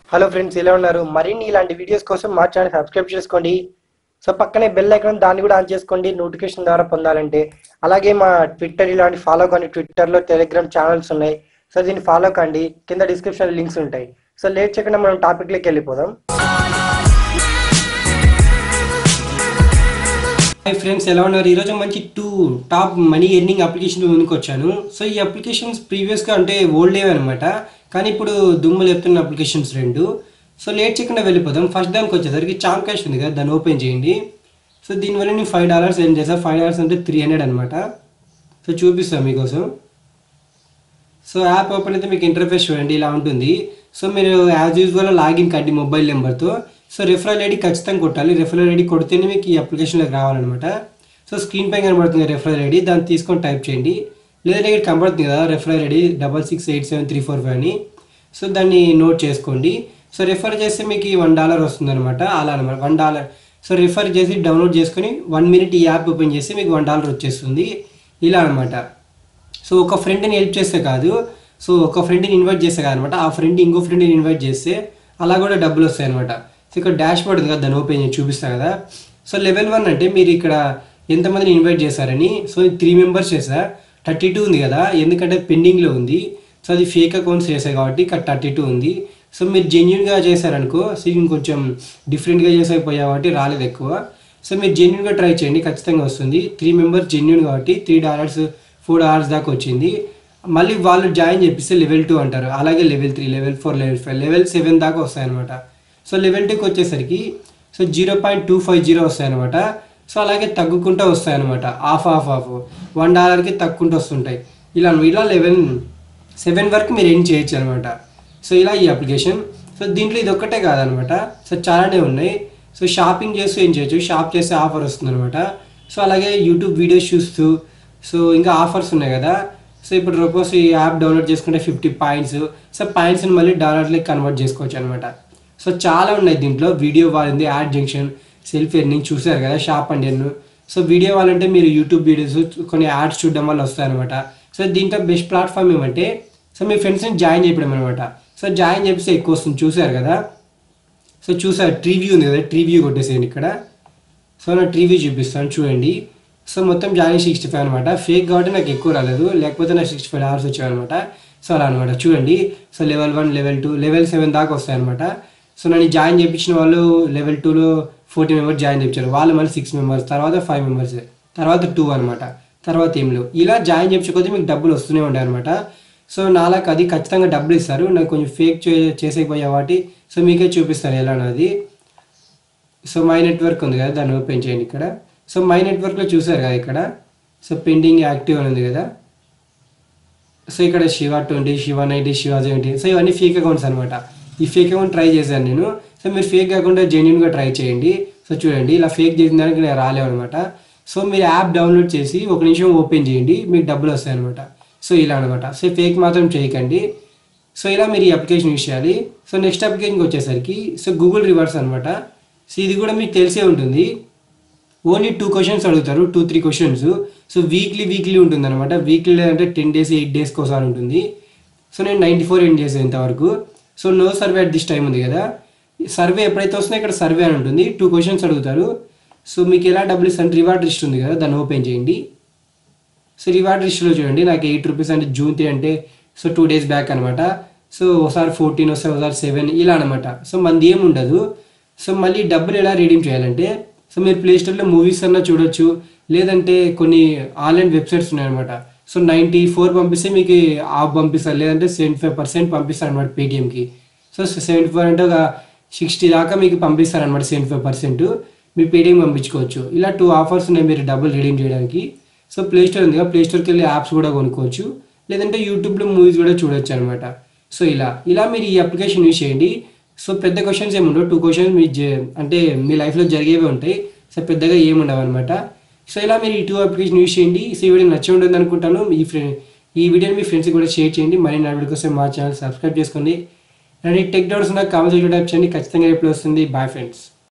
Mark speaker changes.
Speaker 1: hello friends ఎలా ఉన్నారు మరిన్ని ఇలాంటి వీడియోస్ కోసం మా ఛానల్ సబ్స్క్రైబ్ చేసుకోండి సో పక్కనే బెల్ ఐకాన్ దాన్ని కూడా ఆన్ చేసుకోండి నోటిఫికేషన్ ద్వారా పొందాలంటే అలాగే మా ట్విట్టర్ ఇలాంటి ఫాలో కానీ ట్విట్టర్లో టెలిగ్రామ్ ఛానల్స్ ఉన్నాయి సో దీన్ని ఫాలో కండి కింద డిస్క్రిప్షన్ లింక్స్ ఉంటాయి సో లేట్ చేయకుండా మనం టాపిక్లోకి వెళ్ళిపోదాం హాయ్ ఫ్రెండ్స్ ఎలా ఉన్నారు ఈరోజు మంచి two top money earning application ముందుకు వచ్చాను సో ఈ అప్లికేషన్స్ ప్రీవియస్గా అంటే ఓల్డ్ ఏవి అనమాట కానీ ఇప్పుడు దుమ్ము లేపుతున్న అప్లికేషన్స్ రెండు సో లేట్ చేయకుండా వెళ్ళిపోదాం ఫస్ట్ దానికి వచ్చేసరికి చామ్ క్యాష్ ఉంది కదా దాన్ని ఓపెన్ చేయండి సో దీనివల్ల నేను ఫైవ్ డాలర్స్ ఏం చేస్తాను ఫైవ్ డాలర్స్ అంటే త్రీ హండ్రెడ్ అనమాట సో చూపిస్తాను మీకోసం సో యాప్ ఓపెన్ అయితే మీకు ఇంటర్ఫేస్ చూడండి ఇలా ఉంటుంది సో మీరు యాజ్ యూజువల్ లాగిన్ కండి మొబైల్ నెంబర్తో సో రెఫరల్ ఐడి ఖచ్చితంగా కొట్టాలి రెఫరల్ ఐడి కొడితేనే మీకు ఈ అప్లికేషన్లోకి రావాలన్నమాట సో స్క్రీన్ పైన కనబడుతుంది రెఫరల్ ఐడి దాన్ని తీసుకొని టైప్ చేయండి లేదంటే ఇక్కడ కనబడుతుంది కదా referral ID double six eight seven three four five అని సో దాన్ని నోట్ చేసుకోండి సో రెఫర్ చేస్తే మీకు వన్ డాలర్ వస్తుంది అనమాట అలా అనమాట వన్ డాలర్ సో రెఫర్ చేసి డౌన్లోడ్ చేసుకొని వన్ మినిట్ ఈ యాప్ ఓపెన్ చేస్తే మీకు వన్ డాలర్ వచ్చేస్తుంది ఇలా అనమాట సో ఒక ఫ్రెండ్ని హెల్ప్ చేస్తే కాదు సో ఒక ఫ్రెండ్ని ఇన్వైట్ చేస్తే కాదనమాట ఆ ఫ్రెండ్ ఇంకో ఫ్రెండ్ని ఇన్వైట్ చేస్తే అలా కూడా డబ్బులు వస్తాయి అనమాట సో ఇక్కడ డాష్ బోర్డ్ ఉంది కదా దాన్ని ఓపెన్ చేసి చూపిస్తా కదా సో లెవెల్ వన్ అంటే మీరు ఇక్కడ ఎంతమందిని ఇన్వైట్ చేశారని సో త్రీ మెంబర్స్ చేసా థర్టీ టూ ఉంది కదా ఎందుకంటే పెండింగ్లో ఉంది సో అది ఫేక్ అకౌంట్స్ చేశాయి కాబట్టి ఇక్కడ థర్టీ టూ ఉంది సో మీరు జెన్యున్గా చేశారనుకో సో ఇంకొంచెం డిఫరెంట్గా చేసైపోయా కాబట్టి రాలేదు ఎక్కువ సో మీరు జెన్యున్గా ట్రై చేయండి ఖచ్చితంగా వస్తుంది త్రీ మెంబర్స్ జెన్యున్ కాబట్టి త్రీ డాలర్స్ ఫోర్ అవర్స్ దాకా వచ్చింది మళ్ళీ వాళ్ళు జాయిన్ చేపిస్తే లెవెల్ టూ అంటారు అలాగే level three level four level five level seven దాకా వస్తాయన్నమాట సో లెవెల్ టూకి వచ్చేసరికి so zero point two five zero వస్తాయన్నమాట సో అలాగే తగ్గుకుంటూ వస్తాయన్నమాట ఆఫ్ ఆఫ్ ఆఫ్ వన్ డాలర్కి తగ్గుకుంటూ వస్తుంటాయి ఇలా ఇలా లెవెన్ సెవెన్ వరకు మీరు ఏం చేయొచ్చు అనమాట సో ఇలా ఈ అప్లికేషన్ సో దీంట్లో ఇది ఒక్కటే కాదనమాట సో చాలానే ఉన్నాయి సో షాపింగ్ చేస్తూ ఏం చేయొచ్చు షాప్ చేస్తే ఆఫర్ వస్తుంది అనమాట సో అలాగే యూట్యూబ్ వీడియోస్ చూస్తూ సో ఇంకా ఆఫర్స్ ఉన్నాయి కదా సో ఇప్పుడు సపోజ్ ఈ యాప్ డౌన్లోడ్ చేసుకుంటే ఫిఫ్టీ పాయింట్స్ సో పాయింట్స్ని మళ్ళీ డాలర్లకి కన్వర్ట్ చేసుకోవచ్చు అనమాట సో చాలా ఉన్నాయి దీంట్లో వీడియో వాలింది యాడ్ జంక్షన్ సెల్ఫ్ ఎర్నింగ్ చూసారు కదా shop and earn so video వాళ్ళంటే మీరు యూట్యూబ్ వీడియోస్ కొన్ని యాడ్స్ చూడడం వల్ల వస్తాయన్నమాట సో దీంట్లో బెస్ట్ ప్లాట్ఫామ్ ఏమంటే సో మీ ఫ్రెండ్స్ని జాయిన్ చేయడం అనమాట సో జాయిన్ చేపిస్తే ఎక్కువ వస్తుంది చూసారు కదా సో చూసారు ట్రీ వ్యూ ఉంది కదా ట్రీ వ్యూ కొట్టేసేయండి ఇక్కడ సో నా ట్రీ వ్యూ చూపిస్తాను చూడండి సో మొత్తం జాయిన్ సిక్స్టీ ఫైవ్ అనమాట ఫేక్ కాబట్టి నాకు ఎక్కువ రాలేదు లేకపోతే నాకు సిక్స్టీ ఫైవ్ అవర్స్ వచ్చాయన్నమాట సో అలా అనమాట చూడండి so level one level two level seven దాకా వస్తాయన్నమాట సో నన్ను జాయిన్ చేయించిన వాళ్ళు లెవెల్ టూలో ఫోర్టీ మెంబర్స్ జాయిన్ చేయించారు వాళ్ళు మళ్ళీ సిక్స్ మెంబర్స్ తర్వాత ఫైవ్ మెంబర్స్ తర్వాత టూ అనమాట తర్వాత ఏం లేవు ఇలా జాయిన్ చేయించుకోతే మీకు డబ్బులు వస్తూనే ఉంటాయి అనమాట సో నాలకు అది ఖచ్చితంగా డబ్బులు ఇస్తారు నాకు కొంచెం ఫేక్ చే చేసేకపోయా వాటి సో మీకే చూపిస్తారు ఎలా నాది సో మై నెట్వర్క్ ఉంది కదా దాన్ని ఓపెన్ చేయండి ఇక్కడ సో మై నెట్వర్క్లో చూసారు కదా ఇక్కడ సో పెండింగ్ యాక్టివ్ అని ఉంది కదా సో ఇక్కడ Shiva twenty Shiva ninety Shiva seventy so ఇవన్నీ ఫేక్ అకౌంట్స్ అనమాట ఈ ఫేక్ అకౌంట్ ట్రై చేశాను నేను సో మీరు ఫేక్ కాకుండా జెన్యున్గా ట్రై చేయండి సో చూడండి ఇలా ఫేక్ చేసిన దానికి నేను రాలేవు అనమాట సో మీరు యాప్ డౌన్లోడ్ చేసి ఒక నిమిషం ఓపెన్ చేయండి మీకు డబ్బులు వస్తాయి అనమాట సో ఇలా అనమాట సో ఫేక్ మాత్రం చేయకండి సో ఇలా మీరు ఈ అప్లికేషన్ యూస్ చేయాలి సో నెక్స్ట్ అప్లికేషన్కి వచ్చేసరికి సో గూగుల్ రివర్స్ అనమాట సో ఇది కూడా మీకు తెలిసే ఉంటుంది ఓన్లీ టూ క్వశ్చన్స్ అడుగుతారు two three questions so weekly weekly ఉంటుంది అనమాట వీక్లీ అంటే టెన్ డేస్ ఎయిట్ డేస్కి ఒకసారి ఉంటుంది సో నేను నైంటీ ఫోర్ ఎండ్ చేసాను ఇంతవరకు so no survey at this time ఉంది కదా సర్వే ఎప్పుడైతే వస్తుందో ఇక్కడ సర్వే అని ఉంటుంది టూ క్వశ్చన్స్ అడుగుతారు సో మీకు ఎలా డబ్బులు ఇస్తాను రివార్డ్ లిస్ట్ ఉంది కదా దాన్ని ఓపెన్ చేయండి సో రివార్డ్ లిస్ట్లో చూడండి నాకు ఎయిట్ రూపీస్ అంటే జూన్ త్రీ అంటే సో టూ డేస్ బ్యాక్ అనమాట సో ఒకసారి ఫోర్టీన్ వస్తే ఒకసారి సెవెన్ ఇలా అనమాట సో మనది ఏమి ఉండదు సో మళ్ళీ డబ్బులు ఎలా రీడీమ్ చేయాలంటే సో మీరు ప్లే స్టోర్లో మూవీస్ అన్నా చూడొచ్చు లేదంటే కొన్ని ఆన్లైన్ వెబ్సైట్స్ ఉన్నాయన్నమాట సో నైంటీ ఫోర్ పంపిస్తే మీకు ఆఫ్ పంపిస్తారు లేదంటే సెవెంటీ ఫైవ్ పర్సెంట్ పంపిస్తారు అనమాట పేటిఎంకి సో సెవెంటీ ఫోర్ అంటే ఒక సిక్స్టీ దాకా మీకు పంపిస్తారు అనమాట సెవెంటీ ఫైవ్ పర్సెంట్ మీ పేటిఎం పంపించుకోవచ్చు ఇలా టూ ఆఫర్స్ ఉన్నాయి మీరు డబ్బులు రిడీమ్ చేయడానికి సో ప్లే స్టోర్ ఉంది కదా ప్లే స్టోర్కి వెళ్ళి యాప్స్ కూడా కొనుక్కోవచ్చు లేదంటే యూట్యూబ్లో మూవీస్ కూడా చూడొచ్చు అనమాట సో ఇలా ఇలా మీరు ఈ అప్లికేషన్ యూస్ చేయండి సో పెద్ద క్వశ్చన్స్ ఏమి ఉండవు టూ క్వశ్చన్స్ మీ జ- అంటే మీ లైఫ్లో జరిగేవి ఉంటాయి సో పెద్దగా ఏమి ఉండవు అనమాట సో ఇలా మీరు ఈ టూ అప్లికేషన్ యూస్ చేయండి సో ఈ వీడియో నచ్చి ఉంటుంది అనుకుంటాను ఈ ఫ్రెండ్ ఈ వీడియోని మీ ఫ్రెండ్స్కి కూడా షేర్ చేయండి మరిన్ని నా వీడియో కోసం మా ఛానల్ సబ్స్క్రైబ్ చేసుకోండి అండ్ ఈ టెక్ డౌట్స్ నాకు కామెంట్స్ టైప్ చేయండి ఖచ్చితంగా రిప్లై వస్తుంది బాయ్ ఫ్రెండ్స్